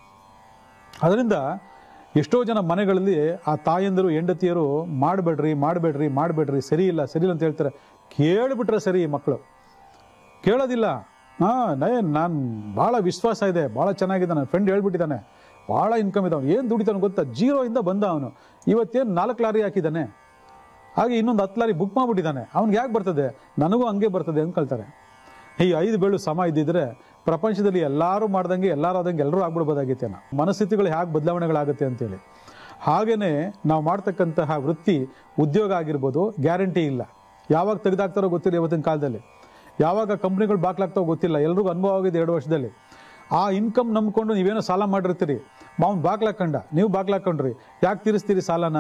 A: ಅದರಿಂದ ಎಷ್ಟೋ ಜನ ಮನೆಗಳಲ್ಲಿ ಆ ತಾಯಂದಿರು ಹೆಂಡತಿಯರು ಮಾಡಬೇಡ್ರಿ ಮಾಡಬೇಡ್ರಿ ಮಾಡಬೇಡ್ರಿ ಸರಿ ಇಲ್ಲ ಸರಿ ಇಲ್ಲ ಅಂತ ಹೇಳ್ತಾರೆ ಕೇಳಿಬಿಟ್ರೆ ಸರಿ ಮಕ್ಕಳು ಕೇಳೋದಿಲ್ಲ ಹಾಂ ನಯ ನಾನು ಭಾಳ ವಿಶ್ವಾಸ ಇದೆ ಭಾಳ ಚೆನ್ನಾಗಿದೆ ನನ್ನ ಫ್ರೆಂಡ್ ಹೇಳ್ಬಿಟ್ಟಿದ್ದಾನೆ ಭಾಳ ಇನ್ಕಮ್ ಇದೆ ಅವ್ನು ಏನು ದುಡಿತಾನೆ ಗೊತ್ತಾ ಜೀರೋಯಿಂದ ಬಂದ ಅವನು ಇವತ್ತೇನು ನಾಲ್ಕು ಲಾರಿ ಹಾಕಿದ್ದಾನೆ ಹಾಗೆ ಇನ್ನೊಂದು ಹತ್ತು ಲಾರಿ ಬುಕ್ ಮಾಡಿಬಿಟ್ಟಿದ್ದಾನೆ ಅವ್ನಿಗೆ ಯಾಕೆ ಬರ್ತದೆ ನನಗೂ ಹಂಗೆ ಬರ್ತದೆ ಅಂದ್ಕೊಳ್ತಾರೆ ಈ ಐದು ಬೇಳು ಸಮ ಇದ್ದಿದ್ರೆ ಪ್ರಪಂಚದಲ್ಲಿ ಎಲ್ಲರೂ ಮಾಡ್ದಂಗೆ ಎಲ್ಲರೂ ಆದಂಗೆ ಎಲ್ಲರೂ ಆಗ್ಬಿಡ್ಬೋದಾಗಿತ್ತೇನೋ ಮನಸ್ಥಿತಿಗಳು ಹೇಗೆ ಬದಲಾವಣೆಗಳಾಗುತ್ತೆ ಅಂತೇಳಿ ಹಾಗೆಯೇ ನಾವು ಮಾಡ್ತಕ್ಕಂತಹ ವೃತ್ತಿ ಉದ್ಯೋಗ ಆಗಿರ್ಬೋದು ಗ್ಯಾರಂಟಿ ಇಲ್ಲ ಯಾವಾಗ ತೆಗೆದಾಕ್ತಾರೋ ಗೊತ್ತಿಲ್ಲ ಇವತ್ತಿನ ಕಾಲದಲ್ಲಿ ಯಾವಾಗ ಕಂಪ್ನಿಗಳು ಬಾಕ್ಲಾಗ್ತಾವೋ ಗೊತ್ತಿಲ್ಲ ಎಲ್ರಿಗೂ ಅನುಭವ ಆಗಿದೆ ಎರಡು ವರ್ಷದಲ್ಲಿ ಆ ಇನ್ಕಮ್ ನಂಬ್ಕೊಂಡು ನೀವೇನೋ ಸಾಲ ಮಾಡಿರ್ತೀರಿ ಮಾವನ್ ಬಾಗ್ಲಾಕಂಡ ನೀವು ಬಾಗ್ಲಾಕೊಂಡ್ರಿ ಯಾಕೆ ತೀರಿಸ್ತೀರಿ ಸಾಲನ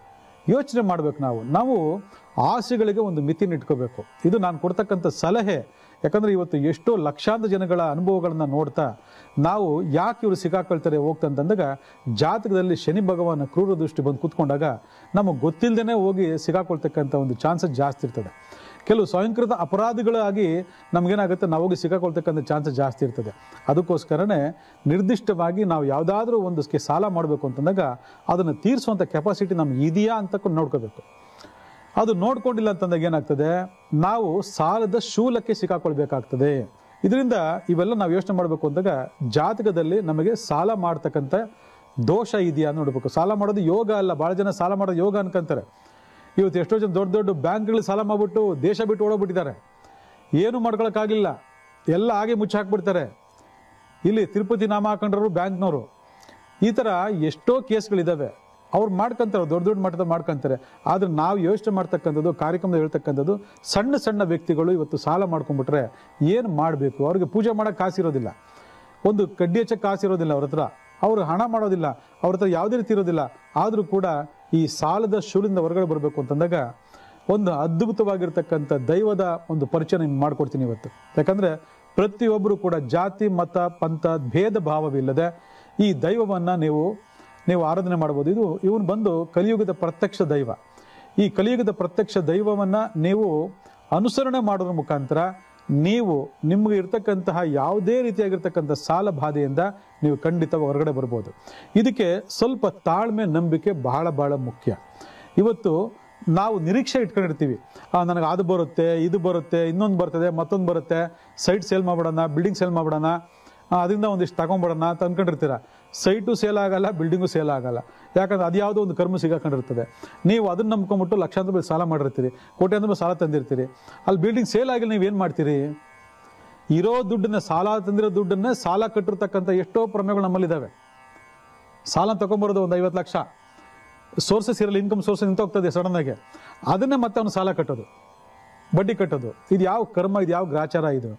A: ಯೋಚನೆ ಮಾಡ್ಬೇಕು ನಾವು ನಾವು ಆಸೆಗಳಿಗೆ ಒಂದು ಮಿತಿನ ಇಟ್ಕೋಬೇಕು ಇದು ನಾನು ಕೊಡ್ತಕ್ಕಂಥ ಸಲಹೆ ಯಾಕಂದ್ರೆ ಇವತ್ತು ಎಷ್ಟೋ ಲಕ್ಷಾಂತರ ಜನಗಳ ಅನುಭವಗಳನ್ನ ನೋಡ್ತಾ ನಾವು ಯಾಕೆ ಇವರು ಸಿಕ್ಕಾಕೊಳ್ತಾರೆ ಹೋಗ್ತಂತಂದಾಗ ಜಾತಕದಲ್ಲಿ ಶನಿ ಭಗವಾನ ಕ್ರೂರ ದೃಷ್ಟಿ ಬಂದು ಕೂತ್ಕೊಂಡಾಗ ನಮಗೆ ಗೊತ್ತಿಲ್ಲದೇ ಹೋಗಿ ಸಿಕ್ಕಾಕೊಳ್ತಕ್ಕಂಥ ಒಂದು ಚಾನ್ಸಸ್ ಜಾಸ್ತಿ ಇರ್ತದೆ ಕೆಲವು ಸ್ವಯಂಕೃತ ಅಪರಾಧಿಗಳಾಗಿ ನಮಗೇನಾಗುತ್ತೆ ನಾವು ಹೋಗಿ ಸಿಕ್ಕಾಕೊಳ್ತಕ್ಕಂಥ ಚಾನ್ಸಸ್ ಜಾಸ್ತಿ ಇರ್ತದೆ ಅದಕ್ಕೋಸ್ಕರನೇ ನಿರ್ದಿಷ್ಟವಾಗಿ ನಾವು ಯಾವುದಾದ್ರೂ ಒಂದು ಕೆ- ಸಾಲ ಮಾಡಬೇಕು ಅಂತಂದಾಗ ಅದನ್ನು ತೀರಿಸುವಂಥ ಕೆಪಾಸಿಟಿ ನಮ್ಗೆ ಇದೆಯಾ ಅಂತ ನೋಡ್ಕೋಬೇಕು ಅದು ನೋಡ್ಕೊಂಡಿಲ್ಲ ಅಂತಂದಾಗ ಏನಾಗ್ತದೆ ನಾವು ಸಾಲದ ಶೂಲಕ್ಕೆ ಸಿಕ್ಕಾಕೊಳ್ಬೇಕಾಗ್ತದೆ ಇದರಿಂದ ಇವೆಲ್ಲ ನಾವು ಯೋಚನೆ ಮಾಡಬೇಕು ಅಂದಾಗ ಜಾತಕದಲ್ಲಿ ನಮಗೆ ಸಾಲ ಮಾಡ್ತಕ್ಕಂಥ ದೋಷ ಇದೆಯಾ ಅಂತ ನೋಡ್ಬೇಕು ಸಾಲ ಮಾಡೋದು ಯೋಗ ಅಲ್ಲ ಭಾಳ ಜನ ಸಾಲ ಮಾಡೋದು ಯೋಗ ಅನ್ಕೊಂತಾರೆ ಇವತ್ತು ಎಷ್ಟೋ ಜನ ದೊಡ್ಡ ದೊಡ್ಡ ಬ್ಯಾಂಕ್ಗಳು ಸಾಲ ಮಾಡ್ಬಿಟ್ಟು ದೇಶ ಬಿಟ್ಟು ಓಡೋಗ್ಬಿಟ್ಟಿದ್ದಾರೆ ಏನು ಮಾಡ್ಕೊಳಕ್ಕಾಗಿಲ್ಲ ಎಲ್ಲ ಹಾಗೆ ಮುಚ್ಚಿ ಹಾಕ್ಬಿಡ್ತಾರೆ ಇಲ್ಲಿ ತಿರುಪತಿ ನಾಮ ಹಾಕೊಂಡ್ರು ಬ್ಯಾಂಕ್ನವರು ಈ ಥರ ಎಷ್ಟೋ ಕೇಸ್ಗಳಿದ್ದಾವೆ ಅವ್ರು ಮಾಡ್ಕೊಂತಾರೆ ದೊಡ್ಡ ದೊಡ್ಡ ಮಟ್ಟದ ಮಾಡ್ಕೊಂತಾರೆ ಆದ್ರೆ ನಾವು ಯೋಚನೆ ಮಾಡ್ತಕ್ಕಂಥದ್ದು ಕಾರ್ಯಕ್ರಮದ ಹೇಳ್ತಕ್ಕಂಥದ್ದು ಸಣ್ಣ ಸಣ್ಣ ವ್ಯಕ್ತಿಗಳು ಇವತ್ತು ಸಾಲ ಮಾಡ್ಕೊಂಡ್ಬಿಟ್ರೆ ಏನು ಮಾಡಬೇಕು ಅವ್ರಿಗೆ ಪೂಜೆ ಮಾಡೋಕೆ ಕಾಸಿರೋದಿಲ್ಲ ಒಂದು ಕಡ್ಡಿ ಹಚ್ಚಕ್ಕೆ ಕಾಸಿರೋದಿಲ್ಲ ಅವ್ರ ಹತ್ರ ಅವರು ಹಣ ಮಾಡೋದಿಲ್ಲ ಅವ್ರ ಹತ್ರ ಯಾವುದೇ ರೀತಿ ಇರೋದಿಲ್ಲ ಆದರೂ ಕೂಡ ಈ ಸಾಲದ ಶೂಲಿಂದ ಹೊರಗಡೆ ಬರಬೇಕು ಅಂತಂದಾಗ ಒಂದು ಅದ್ಭುತವಾಗಿರ್ತಕ್ಕಂಥ ದೈವದ ಒಂದು ಪರಿಚಯ ನಿಮ್ಗೆ ಮಾಡ್ಕೊಡ್ತೀನಿ ಇವತ್ತು ಯಾಕಂದ್ರೆ ಪ್ರತಿಯೊಬ್ಬರು ಕೂಡ ಜಾತಿ ಮತ ಪಂಥ ಭೇದ ಭಾವವಿಲ್ಲದೆ ಈ ದೈವವನ್ನ ನೀವು ನೀವು ಆರಾಧನೆ ಮಾಡ್ಬೋದು ಇದು ಇವನು ಬಂದು ಕಲಿಯುಗದ ಪ್ರತ್ಯಕ್ಷ ದೈವ ಈ ಕಲಿಯುಗದ ಪ್ರತ್ಯಕ್ಷ ದೈವವನ್ನ ನೀವು ಅನುಸರಣೆ ಮಾಡೋದ್ರ ಮುಖಾಂತರ ನೀವು ನಿಮ್ಗೆ ಇರ್ತಕ್ಕಂತಹ ಯಾವುದೇ ರೀತಿಯಾಗಿರ್ತಕ್ಕಂಥ ಸಾಲ ಬಾಧೆಯಿಂದ ನೀವು ಖಂಡಿತ ಹೊರಗಡೆ ಬರ್ಬೋದು ಇದಕ್ಕೆ ಸ್ವಲ್ಪ ತಾಳ್ಮೆ ನಂಬಿಕೆ ಬಹಳ ಬಹಳ ಮುಖ್ಯ ಇವತ್ತು ನಾವು ನಿರೀಕ್ಷೆ ಇಟ್ಕೊಂಡಿರ್ತೀವಿ ಆ, ನನಗೆ ಅದು ಬರುತ್ತೆ ಇದು ಬರುತ್ತೆ ಇನ್ನೊಂದು ಬರ್ತದೆ ಮತ್ತೊಂದು ಬರುತ್ತೆ ಸೈಟ್ ಸೇಲ್ ಮಾಡ್ಬಿಡೋಣ ಬಿಲ್ಡಿಂಗ್ ಸೇಲ್ ಮಾಡ್ಬಿಡೋಣ ಆ, ಅದರಿಂದ ಒಂದಿಷ್ಟು ತಗೊಂಡ್ಬಿಡೋಣ ಅಂತ ಅನ್ಕೊಂಡಿರ್ತೀರ ಸೈಟು ಸೇಲ್ ಆಗಲ್ಲ ಬಿಲ್ಡಿಂಗು ಸೇಲ್ ಆಗಲ್ಲ ಯಾಕಂದ್ರೆ ಅದು ಯಾವುದೋ ಒಂದು ಕರ್ಮ ಸಿಗಾಕೊಂಡಿರ್ತದೆ ನೀವು ಅದನ್ನ ನಂಬ್ಕೊಂಬಿಟ್ಟು ಲಕ್ಷಾಂತರ ರೂಪಾಯಿ ಸಾಲ ಮಾಡಿರ್ತೀರಿ ಕೋಟ್ಯಾಂತರ ರೂಪಾಯಿ ಸಾಲ ತಂದಿರ್ತೀರಿ ಅಲ್ಲಿ ಬಿಲ್ಡಿಂಗ್ ಸೇಲ್ ಆಗಿಲ್ಲ ನೀವು ಏನು ಮಾಡ್ತೀರಿ ಇರೋ ದುಡ್ಡನ್ನ ಸಾಲ ತಂದಿರೋ ದುಡ್ಡನ್ನೇ ಸಾಲ ಕಟ್ಟಿರ್ತಕ್ಕಂಥ ಎಷ್ಟೋ ಪ್ರಮೇಯಗಳು ನಮ್ಮಲ್ಲಿದ್ದಾವೆ ಸಾಲ ತಗೊಂಬರೋದು ಒಂದು ಐವತ್ತು ಲಕ್ಷ ಸೋರ್ಸಸ್ ಇರಲ್ಲ ಇನ್ಕಮ್ ಸೋರ್ಸ್ ನಿಂತೋಗ್ತದೆ ಸಡನ್ ಆಗಿ ಅದನ್ನೇ ಮತ್ತೆ ಅವನು ಸಾಲ ಕಟ್ಟೋದು ಬಡ್ಡಿ ಕಟ್ಟೋದು ಇದು ಯಾವ ಕರ್ಮ ಇದು ಯಾವ ಗ್ರಾಚಾರ ಇದು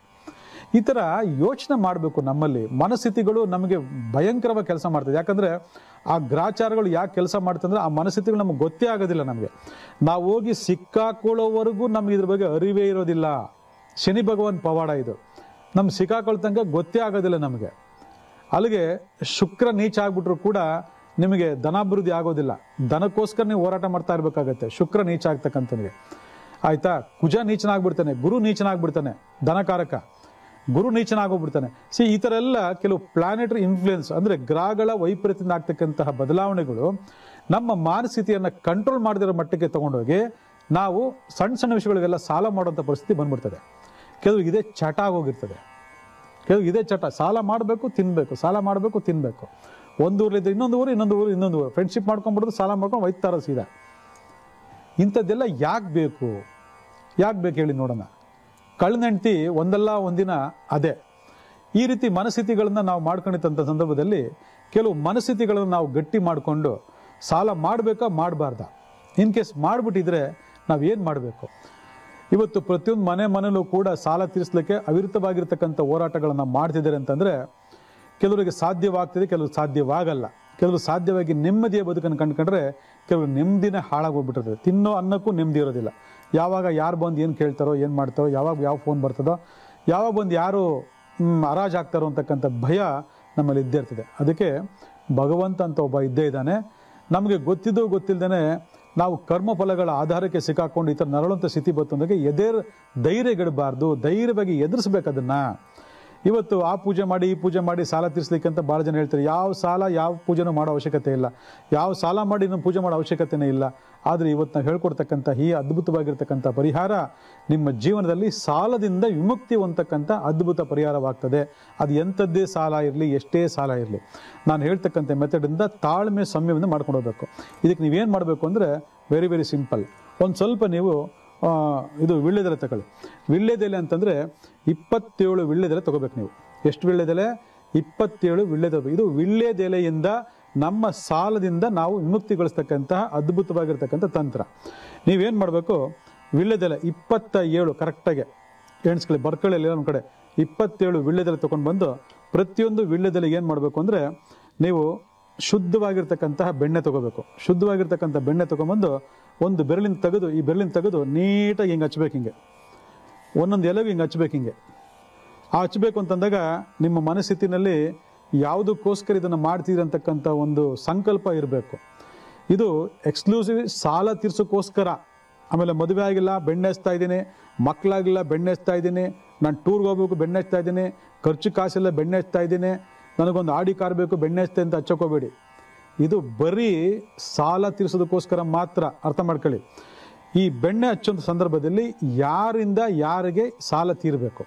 A: ಈ ಥರ ಯೋಚನೆ ಮಾಡಬೇಕು ನಮ್ಮಲ್ಲಿ ಮನಸ್ಥಿತಿಗಳು ನಮಗೆ ಭಯಂಕರವಾಗಿ ಕೆಲಸ ಮಾಡ್ತದೆ ಯಾಕಂದ್ರೆ ಆ ಗ್ರಾಚಾರಗಳು ಯಾಕೆ ಕೆಲಸ ಮಾಡ್ತಂದ್ರೆ ಆ ಮನಸ್ಥಿತಿಗಳು ನಮಗೆ ಗೊತ್ತೇ ಆಗೋದಿಲ್ಲ ನಮಗೆ ನಾವು ಹೋಗಿ ಸಿಕ್ಕಾಕೊಳ್ಳೋವರೆಗೂ ನಮ್ಗೆ ಇದ್ರ ಬಗ್ಗೆ ಅರಿವೇ ಇರೋದಿಲ್ಲ ಶನಿ ಭಗವಾನ್ ಪವಾಡ ಇದು ನಮ್ಗೆ ಸಿಕ್ಕಾಕೊಳ್ತಂಗೆ ಗೊತ್ತೇ ಆಗೋದಿಲ್ಲ ನಮಗೆ ಅಲ್ಲಿಗೆ ಶುಕ್ರ ನೀಚ ಆಗ್ಬಿಟ್ರು ಕೂಡ ನಿಮಗೆ ಧನಾಭಿವೃದ್ಧಿ ಆಗೋದಿಲ್ಲ ದನಕ್ಕೋಸ್ಕರ ನೀವು ಹೋರಾಟ ಮಾಡ್ತಾ ಇರ್ಬೇಕಾಗತ್ತೆ ಶುಕ್ರ ನೀಚ ಆಗ್ತಕ್ಕಂಥನಿಗೆ ಆಯ್ತಾ ಕುಜ ನೀಚನಾಗ್ಬಿಡ್ತಾನೆ ಗುರು ನೀಚನಾಗ್ಬಿಡ್ತಾನೆ ಧನಕಾರಕ ಗುರು ನೀಚನಾಗೋಗ್ಬಿಡ್ತಾನೆ ಸಿ ಈ ಥರ ಎಲ್ಲ ಕೆಲವು ಪ್ಲಾನೆಟರಿ ಇನ್ಫ್ಲುಯೆನ್ಸ್ ಅಂದ್ರೆ ಗ್ರಹಗಳ ವೈಪರೀತ್ಯದಿಂದ ಆಗ್ತಕ್ಕಂತಹ ಬದಲಾವಣೆಗಳು ನಮ್ಮ ಮಾನಸ್ಥಿತಿಯನ್ನ ಕಂಟ್ರೋಲ್ ಮಾಡದಿರೋ ಮಟ್ಟಕ್ಕೆ ತಗೊಂಡೋಗಿ ನಾವು ಸಣ್ಣ ಸಣ್ಣ ವಿಷಯಗಳಿಗೆಲ್ಲ ಸಾಲ ಮಾಡುವಂಥ ಪರಿಸ್ಥಿತಿ ಬಂದ್ಬಿಡ್ತದೆ ಕೆಲವ್ರಿಗೆ ಇದೇ ಚಟ ಆಗೋಗಿರ್ತದೆ ಕೆಲವು ಇದೇ ಚಟ ಸಾಲ ಮಾಡಬೇಕು ತಿನ್ಬೇಕು ಸಾಲ ಮಾಡಬೇಕು ತಿನ್ಬೇಕು ಒಂದು ಊರ್ಲಿದ್ರೆ ಇನ್ನೊಂದು ಊರು ಇನ್ನೊಂದು ಊರು ಇನ್ನೊಂದು ಊರು ಫ್ರೆಂಡ್ಶಿಪ್ ಮಾಡ್ಕೊಂಡ್ಬಿಡೋದು ಸಾಲ ಮಾಡ್ಕೊಂಡು ಒಯ್ತಾರ ಸೀದಾ ಇಂಥದ್ದೆಲ್ಲ ಯಾಕೆ ಬೇಕು ಯಾಕೆ ಬೇಕು ಹೇಳಿ ನೋಡೋಣ ಕಳ್ಳನ ಹೆಂಡ್ತಿ ಒಂದಲ್ಲ ಒಂದಿನ ಅದೇ ಈ ರೀತಿ ಮನಸ್ಥಿತಿಗಳನ್ನ ನಾವು ಮಾಡ್ಕೊಂಡಿದ್ದಂಥ ಸಂದರ್ಭದಲ್ಲಿ ಕೆಲವು ಮನಸ್ಥಿತಿಗಳನ್ನು ನಾವು ಗಟ್ಟಿ ಮಾಡಿಕೊಂಡು ಸಾಲ ಮಾಡಬೇಕಾ ಮಾಡಬಾರ್ದ ಇನ್ ಕೇಸ್ ಮಾಡಿಬಿಟ್ಟಿದ್ರೆ ನಾವು ಏನು ಮಾಡಬೇಕು ಇವತ್ತು ಪ್ರತಿಯೊಂದು ಮನೆ ಮನೆಯಲ್ಲೂ ಕೂಡ ಸಾಲ ತೀರಿಸಲಿಕ್ಕೆ ಅವಿರತವಾಗಿರ್ತಕ್ಕಂಥ ಹೋರಾಟಗಳನ್ನು ಮಾಡ್ತಿದ್ದಾರೆ ಅಂತಂದ್ರೆ ಕೆಲವರಿಗೆ ಸಾಧ್ಯವಾಗ್ತಿದೆ ಕೆಲವರು ಸಾಧ್ಯವಾಗಲ್ಲ ಕೆಲವರು ಸಾಧ್ಯವಾಗಿ ನೆಮ್ಮದಿಯ ಬದುಕನ್ನು ಕಂಡ್ಕೊಂಡ್ರೆ ಕೆಲವರು ನೆಮ್ಮದಿನೇ ಹಾಳಾಗೋಗ್ಬಿಟ್ಟಿರ್ತದೆ ತಿನ್ನೋ ಅನ್ನಕ್ಕೂ ನೆಮ್ಮದಿ ಇರೋದಿಲ್ಲ ಯಾವಾಗ ಯಾರು ಬಂದು ಏನು ಕೇಳ್ತಾರೋ ಏನು ಮಾಡ್ತಾರೋ ಯಾವಾಗ ಯಾವ ಫೋನ್ ಬರ್ತದೋ ಯಾವಾಗ ಬಂದು ಯಾರು ಮ್, ಹರಾಜ್ ಆಗ್ತಾರೋ ಅಂತಕ್ಕಂಥ ಭಯ ನಮ್ಮಲ್ಲಿ ಇದ್ದೇ ಇರ್ತದೆ ಅದಕ್ಕೆ ಭಗವಂತ ಅಂತ ಒಬ್ಬ ಇದ್ದೇ ಇದ್ದಾನೆ ನಮಗೆ ಗೊತ್ತಿದ್ದು ಗೊತ್ತಿಲ್ಲದೇ ನಾವು ಕರ್ಮ ಫಲಗಳ ಆಧಾರಕ್ಕೆ ಸಿಕ್ಕಾಕೊಂಡು ಈ ಥರ ನರಳುವಂಥ ಸ್ಥಿತಿ ಬಂತಂದಾಗ ಎದೇರ್ ಧೈರ್ಯಗೆಡಬಾರ್ದು ಧೈರ್ಯವಾಗಿ ಎದುರಿಸ್ಬೇಕು ಅದನ್ನ ಇವತ್ತು ಆ ಪೂಜೆ ಮಾಡಿ ಈ ಪೂಜೆ ಮಾಡಿ ಸಾಲ ತೀರಿಸ್ಲಿಕ್ಕೆ ಅಂತ ಭಾಳ ಜನ ಹೇಳ್ತಾರೆ ಯಾವ ಸಾಲ ಯಾವ ಪೂಜೆನೂ ಮಾಡೋ ಅವಶ್ಯಕತೆ ಇಲ್ಲ ಯಾವ ಸಾಲ ಮಾಡಿ ಇನ್ನೊಂದು ಪೂಜೆ ಮಾಡೋ ಅವಶ್ಯಕತೆನೇ ಇಲ್ಲ ಆದರೆ ಇವತ್ತು ನಾವು ಹೇಳ್ಕೊಡ್ತಕ್ಕಂಥ ಈ ಅದ್ಭುತವಾಗಿರ್ತಕ್ಕಂಥ ಪರಿಹಾರ ನಿಮ್ಮ ಜೀವನದಲ್ಲಿ ಸಾಲದಿಂದ ವಿಮುಕ್ತಿ ಹೊಂದತಕ್ಕಂಥ ಅದ್ಭುತ ಪರಿಹಾರವಾಗ್ತದೆ ಅದು ಎಂಥದ್ದೇ ಸಾಲ ಇರಲಿ ಎಷ್ಟೇ ಸಾಲ ಇರಲಿ ನಾನು ಹೇಳ್ತಕ್ಕಂಥ ಮೆಥಡಿಂದ ತಾಳ್ಮೆ ಸಂಯಮದಿಂದ ಮಾಡ್ಕೊಂಡು ಹೋಗ್ಬೇಕು ಇದಕ್ಕೆ ನೀವೇನು ಮಾಡಬೇಕು ಅಂದರೆ ವೆರಿ ವೆರಿ ಸಿಂಪಲ್ ಒಂದು ಸ್ವಲ್ಪ ನೀವು ಆ, ಇದು ವಿಳ್ಳೆದೆಲೆ ತಗೊಳ್ಳಿ ವಿಳ್ಳೆದೆಲೆ ಅಂತಂದ್ರೆ ಇಪ್ಪತ್ತೇಳು ವಿಳ್ಳೆದೆಲೆ ತಗೋಬೇಕು ನೀವು ಎಷ್ಟು ವಿಳ್ಳೆದೆಲೆ ಇಪ್ಪತ್ತೇಳು ವಿಳ್ಳೆದೆಲೆ ಇದು ವಿಳ್ಳೆದೆಲೆಯಿಂದ ನಮ್ಮ ಸಾಲದಿಂದ ನಾವು ವಿಮುಕ್ತಿಗೊಳಿಸ್ತಕ್ಕಂತಹ ಅದ್ಭುತವಾಗಿರ್ತಕ್ಕಂಥ ತಂತ್ರ ನೀವೇನು ಮಾಡಬೇಕು ವಿಳ್ಳೆದೆಲೆ ಇಪ್ಪತ್ತ ಏಳು ಕರೆಕ್ಟಾಗಿ ಎಣಿಸ್ಕೊಳ್ಳಿ ಬರ್ಕೊಳ್ಳಿ ಅಲ್ಲಿ ಒಂದು ಕಡೆ ಇಪ್ಪತ್ತೇಳು ವಿಳ್ಳೆದೆಲೆ ತೊಗೊಂಡು ಬಂದು ಪ್ರತಿಯೊಂದು ವಿಳ್ಳೆದೆಲೆಗೆ ಏನು ಮಾಡಬೇಕು ಅಂದರೆ ನೀವು ಶುದ್ಧವಾಗಿರ್ತಕ್ಕಂತಹ ಬೆಣ್ಣೆ ತಗೋಬೇಕು ಶುದ್ಧವಾಗಿರ್ತಕ್ಕಂಥ ಬೆಣ್ಣೆ ತೊಗೊಂಬಂದು ಒಂದು ಬೆರಳಿನ ತೆಗೆದು ಈ ಬೆರಳಿನ ತೆಗೆದು ನೀಟಾಗಿ ಹಿಂಗೆ ಹಚ್ಬೇಕು ಹಿಂಗೆ ಒಂದೊಂದು ಎಲೆಗೂ ಹಿಂಗೆ ಹಚ್ಬೇಕು ಹಿಂಗೆ ಆ ಹಚ್ಚಬೇಕು ಅಂತಂದಾಗ ನಿಮ್ಮ ಮನಸ್ಥಿತಿನಲ್ಲಿ ಯಾವುದಕ್ಕೋಸ್ಕರ ಇದನ್ನು ಮಾಡ್ತೀರಿ ಅಂತಕ್ಕಂಥ ಒಂದು ಸಂಕಲ್ಪ ಇರಬೇಕು ಇದು ಎಕ್ಸ್ಕ್ಲೂಸಿವ್ ಸಾಲ ತೀರ್ಸೋಕ್ಕೋಸ್ಕರ ಆಮೇಲೆ ಮದುವೆ ಆಗಿಲ್ಲ ಬೆಣ್ಣೆ ಹಚ್ತಾ ಇದ್ದೀನಿ ಮಕ್ಕಳಾಗಿಲ್ಲ ಬೆಣ್ಣೆ ಹಚ್ತಾ ಇದ್ದೀನಿ ನಾನು ಟೂರ್ಗೆ ಹೋಗ್ಬೇಕು ಬೆಣ್ಣೆ ಹಚ್ತಾ ಇದ್ದೀನಿ ಖರ್ಚು ಕಾಸಿಲ್ಲ ಬೆಣ್ಣೆ ಹಚ್ತಾ ಇದ್ದೀನಿ ನನಗೊಂದು ಆಡಿ ಕಾರ್ ಬೇಕು ಬೆಣ್ಣೆ ಹಚ್ತೆ ಅಂತ ಹಚ್ಚೋಕೋಬೇಡಿ ಇದು ಬರೀ ಸಾಲ ತೀರಿಸೋದಕ್ಕೋಸ್ಕರ ಮಾತ್ರ ಅರ್ಥ ಮಾಡ್ಕೊಳ್ಳಿ ಈ ಬೆಣ್ಣೆ ಹಚ್ಚುವಂಥ ಸಂದರ್ಭದಲ್ಲಿ ಯಾರಿಂದ ಯಾರಿಗೆ ಸಾಲ ತೀರಬೇಕು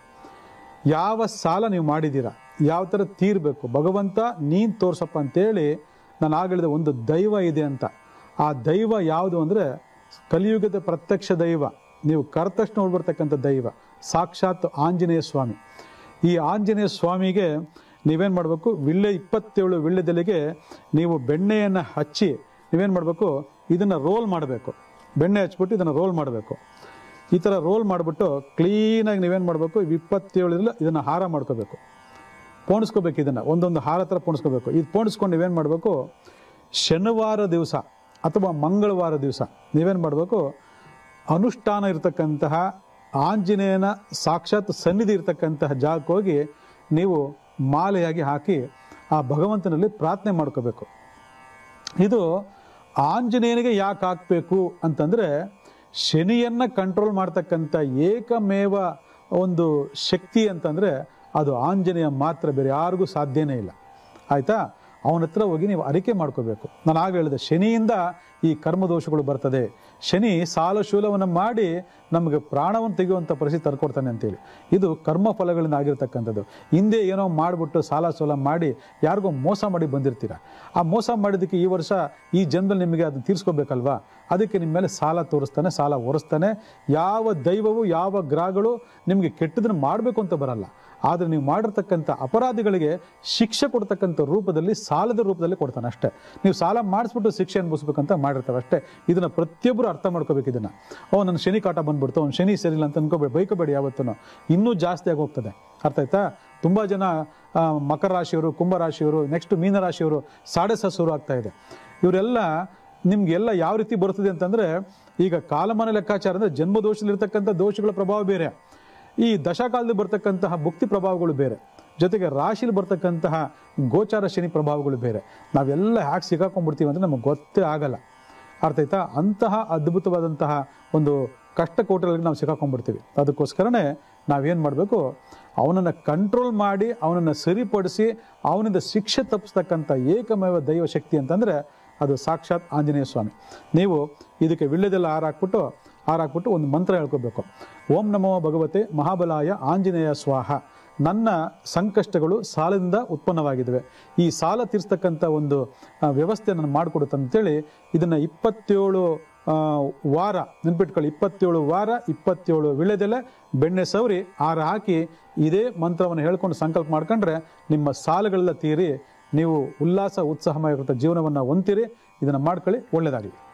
A: ಯಾವ ಸಾಲ ನೀವು ಮಾಡಿದ್ದೀರಾ ಯಾವ ಥರ ತೀರಬೇಕು ಭಗವಂತ ನೀನು ತೋರ್ಸಪ್ಪ ಅಂತೇಳಿ ನಾನು ಆಗಲಿದ ಒಂದು ದೈವ ಇದೆ ಅಂತ ಆ ದೈವ ಯಾವುದು ಅಂದರೆ ಕಲಿಯುಗದ ಪ್ರತ್ಯಕ್ಷ ದೈವ ನೀವು ಕರೆದ ತಕ್ಷಣ ನೋಡ್ಬರ್ತಕ್ಕಂಥ ದೈವ ಸಾಕ್ಷಾತ್ ಆಂಜನೇಯ ಸ್ವಾಮಿ ಈ ಆಂಜನೇಯ ಸ್ವಾಮಿಗೆ ನೀವೇನು ಮಾಡಬೇಕು ವಿಳ್ಳೆ ಇಪ್ಪತ್ತೇಳು ವಿಳ್ಳೆದೆಲೆಗೆ ನೀವು ಬೆಣ್ಣೆಯನ್ನು ಹಚ್ಚಿ ನೀವೇನು ಮಾಡಬೇಕು ಇದನ್ನು ರೋಲ್ ಮಾಡಬೇಕು ಬೆಣ್ಣೆ ಹಚ್ಬಿಟ್ಟು ಇದನ್ನು ರೋಲ್ ಮಾಡಬೇಕು ಈ ಥರ ರೋಲ್ ಮಾಡಿಬಿಟ್ಟು ಕ್ಲೀನಾಗಿ ನೀವೇನು ಮಾಡಬೇಕು ಇಪ್ಪತ್ತೇಳರಲ್ಲಿ ಇದನ್ನು ಹಾರ ಮಾಡ್ಕೋಬೇಕು ಪೋಣಿಸ್ಕೋಬೇಕು ಇದನ್ನು ಒಂದೊಂದು ಹಾರ ಥರ ಪೋಣಿಸ್ಕೋಬೇಕು ಇದು ಪೋಣಿಸ್ಕೊಂಡು ನೀವೇನು ಮಾಡಬೇಕು ಶನಿವಾರ ದಿವಸ ಅಥವಾ ಮಂಗಳವಾರ ದಿವಸ ನೀವೇನು ಮಾಡಬೇಕು ಅನುಷ್ಠಾನ ಇರತಕ್ಕಂತಹ ಆಂಜನೇಯನ ಸಾಕ್ಷಾತ್ ಸನ್ನಿಧಿ ಇರತಕ್ಕಂತಹ ಜಾಗಕ್ಕೆ ಹೋಗಿ ನೀವು ಮಾಲೆಯಾಗಿ ಹಾಕಿ ಆ ಭಗವಂತನಲ್ಲಿ ಪ್ರಾರ್ಥನೆ ಮಾಡ್ಕೋಬೇಕು ಇದು ಆಂಜನೇಯನಿಗೆ ಯಾಕೆ ಹಾಕಬೇಕು ಅಂತಂದರೆ ಶನಿಯನ್ನು ಕಂಟ್ರೋಲ್ ಮಾಡ್ತಕ್ಕಂಥ ಏಕಮೇವ ಒಂದು ಶಕ್ತಿ ಅಂತಂದರೆ ಅದು ಆಂಜನೇಯ ಮಾತ್ರ ಬೇರೆ ಯಾರಿಗೂ ಸಾಧ್ಯನೇ ಇಲ್ಲ ಆಯಿತಾ ಅವನ ಹತ್ರ ಹೋಗಿ ನೀವು ಅರಿಕೆ ಮಾಡ್ಕೋಬೇಕು ನಾನು ಆಗ ಹೇಳಿದೆ ಶನಿಯಿಂದ ಈ ಕರ್ಮದೋಷಗಳು ಬರ್ತದೆ ಶನಿ ಸಾಲ ಶೂಲವನ್ನು ಮಾಡಿ ನಮಗೆ ಪ್ರಾಣವನ್ನು ತೆಗೆಯುವಂಥ ಪರಿಸ್ಥಿತಿ ತರ್ಕೊಡ್ತಾನೆ ಅಂತೇಳಿ ಇದು ಕರ್ಮ ಫಲಗಳಿಂದ ಆಗಿರ್ತಕ್ಕಂಥದ್ದು ಹಿಂದೆ ಏನೋ ಮಾಡಿಬಿಟ್ಟು ಸಾಲ ಸೋಲ ಮಾಡಿ ಯಾರಿಗೋ ಮೋಸ ಮಾಡಿ ಬಂದಿರ್ತೀರ ಆ ಮೋಸ ಮಾಡಿದ್ದಕ್ಕೆ ಈ ವರ್ಷ ಈ ಜನ್ಮದಲ್ಲಿ ನಿಮಗೆ ಅದನ್ನು ತೀರಿಸ್ಕೋಬೇಕಲ್ವಾ ಅದಕ್ಕೆ ನಿಮ್ಮ ಮೇಲೆ ಸಾಲ ತೋರಿಸ್ತಾನೆ ಸಾಲ ಒರೆಸ್ತಾನೆ ಯಾವ ದೈವವು ಯಾವ ಗ್ರಹಗಳು ನಿಮಗೆ ಕೆಟ್ಟದನ್ನು ಮಾಡಬೇಕು ಅಂತ ಬರಲ್ಲ ಆದರೆ ನೀವು ಮಾಡಿರ್ತಕ್ಕಂಥ ಅಪರಾಧಿಗಳಿಗೆ ಶಿಕ್ಷೆ ಕೊಡ್ತಕ್ಕಂಥ ರೂಪದಲ್ಲಿ ಸಾಲದ ರೂಪದಲ್ಲಿ ಕೊಡ್ತಾನೆ ಅಷ್ಟೇ ನೀವು ಸಾಲ ಮಾಡಿಸ್ಬಿಟ್ಟು ಶಿಕ್ಷೆ ಅನುಭವಿಸ್ಬೇಕಂತ ಮಾಡಿರ್ತಾವೆ ಅಷ್ಟೇ ಇದನ್ನು ಪ್ರತಿಯೊಬ್ಬರು ಅರ್ಥ ಮಾಡ್ಕೋಬೇಕು ಇದನ್ನು ಓ ನನ್ನ ಶನಿ ಕಾಟ ಬಂದ್ಬಿಡ್ತು ಅವ್ನು ಶನಿ ಸರಿಯಿಲ್ಲ ಅಂತ ಅನ್ಕೋಬೇಡಿ ಬೈಕೋಬೇಡಿ ಯಾವತ್ತೂ ಇನ್ನೂ ಜಾಸ್ತಿ ಆಗಿ ಹೋಗ್ತದೆ ಅರ್ಥ ಆಯ್ತಾ ತುಂಬ ಜನ ಆ, ಮಕರ ರಾಶಿಯವರು ಕುಂಭ ರಾಶಿಯವರು ನೆಕ್ಸ್ಟ್ ಮೀನ ರಾಶಿಯವರು ಸಾಡೆ ಶುರು ಆಗ್ತಾ ಇದೆ ಇವರೆಲ್ಲ ನಿಮ್ಗೆಲ್ಲ ಯಾವ ರೀತಿ ಬರ್ತದೆ ಅಂತಂದ್ರೆ ಈಗ ಕಾಲಮಾನ ಲೆಕ್ಕಾಚಾರ ಅಂದ್ರೆ ಜನ್ಮ ದೋಷದಲ್ಲಿರ್ತಕ್ಕಂಥ ದೋಷಗಳ ಪ್ರಭಾವ ಬೇರೆ ಈ ದಶಾಕಾಲದಲ್ಲಿ ಬರ್ತಕ್ಕಂತಹ ಭುಕ್ತಿ ಪ್ರಭಾವಗಳು ಬೇರೆ ಜೊತೆಗೆ ರಾಶಿಲಿ ಬರ್ತಕ್ಕಂತಹ ಗೋಚಾರ ಶನಿ ಪ್ರಭಾವಗಳು ಬೇರೆ ನಾವೆಲ್ಲ ಹ್ಯಾಕ್ ಸಿಕ್ಕಾಕೊಂಡ್ಬಿಡ್ತೀವಿ ಅಂದ್ರೆ ನಮಗೆ ಗೊತ್ತೇ ಆಗಲ್ಲ ಅರ್ಥ ಆಯ್ತಾ ಅಂತಹ ಅದ್ಭುತವಾದಂತಹ ಒಂದು ಕಷ್ಟ ಕೋಟಗಳಿಗೆ ನಾವು ಸಿಕ್ಕಾಕೊಂಡ್ಬಿಡ್ತೀವಿ ಅದಕ್ಕೋಸ್ಕರನೇ ನಾವೇನು ಮಾಡಬೇಕು ಅವನನ್ನು ಕಂಟ್ರೋಲ್ ಮಾಡಿ ಅವನನ್ನು ಸರಿಪಡಿಸಿ ಅವನಿಂದ ಶಿಕ್ಷೆ ತಪ್ಪಿಸ್ತಕ್ಕಂಥ ಏಕಮೇವ ದೈವ ಶಕ್ತಿ ಅಂತಂದರೆ ಅದು ಸಾಕ್ಷಾತ್ ಆಂಜನೇಯ ಸ್ವಾಮಿ ನೀವು ಇದಕ್ಕೆ ವಿಳ್ಯದೆಲ್ಲ ಹಾರಾಕ್ಬಿಟ್ಟು ಹಾರಾಕ್ಬಿಟ್ಟು ಒಂದು ಮಂತ್ರ ಹೇಳ್ಕೋಬೇಕು ಓಂ ನಮೋ ಭಗವತೆ ಮಹಾಬಲಾಯ ಆಂಜನೇಯ ಸ್ವಾಹ ನನ್ನ ಸಂಕಷ್ಟಗಳು ಸಾಲದಿಂದ ಉತ್ಪನ್ನವಾಗಿದ್ದಾವೆ ಈ ಸಾಲ ತೀರಿಸ್ತಕ್ಕಂಥ ಒಂದು ಆ, ವ್ಯವಸ್ಥೆ ನಾನು ಮಾಡಿಕೊಡುತ್ತೆ ಅಂತೇಳಿ ಇದನ್ನು ಇಪ್ಪತ್ತೇಳು ಆ, ವಾರ ನೆನ್ಪಿಟ್ಕೊಳ್ಳಿ ಇಪ್ಪತ್ತೇಳು ವಾರ ಇಪ್ಪತ್ತೇಳು ವಿಳೆದೆಲೆ ಬೆಣ್ಣೆ ಸವರಿ ಹಾರ ಹಾಕಿ ಇದೇ ಮಂತ್ರವನ್ನು ಹೇಳ್ಕೊಂಡು ಸಂಕಲ್ಪ ಮಾಡ್ಕೊಂಡ್ರೆ ನಿಮ್ಮ ಸಾಲಗಳೆಲ್ಲ ತೀರಿ ನೀವು ಉಲ್ಲಾಸ ಉತ್ಸಾಹವಾಗಿರುವಂಥ ಜೀವನವನ್ನು ಹೊಂತೀರಿ ಇದನ್ನು ಮಾಡ್ಕೊಳ್ಳಿ ಒಳ್ಳೆಯದಾಗಲಿ